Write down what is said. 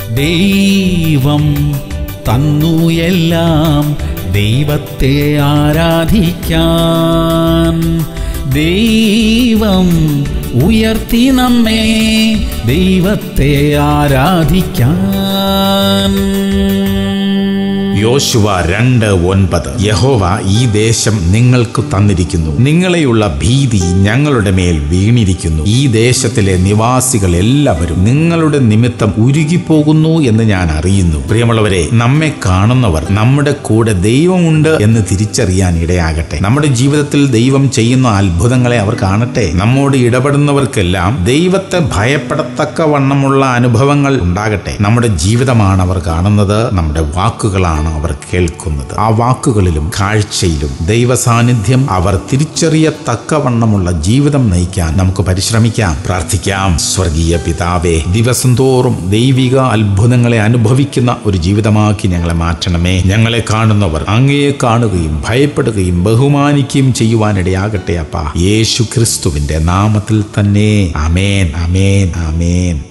ദൈവം തന്നു എല്ലാം ദൈവത്തെ ആരാധിക്കാൻ ദൈവം ഉയർത്തി നമ്മെ ദൈവത്തെ ആരാധിക്കാൻ യോശുവ രണ്ട് ഒൻപത് യഹോവ ഈ ദേശം നിങ്ങൾക്ക് തന്നിരിക്കുന്നു നിങ്ങളെയുള്ള ഭീതി ഞങ്ങളുടെ മേൽ വീണിരിക്കുന്നു ഈ ദേശത്തിലെ നിവാസികൾ എല്ലാവരും നിങ്ങളുടെ നിമിത്തം ഉരുകിപ്പോകുന്നു എന്ന് ഞാൻ അറിയുന്നു പ്രിയമുള്ളവരെ നമ്മെ കാണുന്നവർ നമ്മുടെ കൂടെ ദൈവമുണ്ട് എന്ന് തിരിച്ചറിയാൻ ഇടയാകട്ടെ നമ്മുടെ ജീവിതത്തിൽ ദൈവം ചെയ്യുന്ന അത്ഭുതങ്ങളെ അവർ കാണട്ടെ നമ്മോട് ഇടപെടുന്നവർക്കെല്ലാം ദൈവത്തെ ഭയപ്പെടത്തക്ക വണ്ണമുള്ള അനുഭവങ്ങൾ ഉണ്ടാകട്ടെ നമ്മുടെ ജീവിതമാണ് അവർ കാണുന്നത് നമ്മുടെ വാക്കുകളാണ് അവർ കേൾക്കുന്നത് ആ വാക്കുകളിലും കാഴ്ചയിലും ദൈവ സാന്നിധ്യം അവർ തിരിച്ചറിയത്തക്കവണ്ണമുള്ള ജീവിതം നയിക്കാൻ നമുക്ക് പരിശ്രമിക്കാം പ്രാർത്ഥിക്കാം സ്വർഗീയ പിതാവേ ദിവസം തോറും ദൈവിക അത്ഭുതങ്ങളെ അനുഭവിക്കുന്ന ഒരു ജീവിതമാക്കി ഞങ്ങളെ മാറ്റണമേ ഞങ്ങളെ കാണുന്നവർ അങ്ങയെ കാണുകയും ഭയപ്പെടുകയും ബഹുമാനിക്കുകയും ചെയ്യുവാനിടയാകട്ടെ അപ്പ യേശു ക്രിസ്തുവിന്റെ നാമത്തിൽ തന്നെ അമേൻ അമേൻ അമേൻ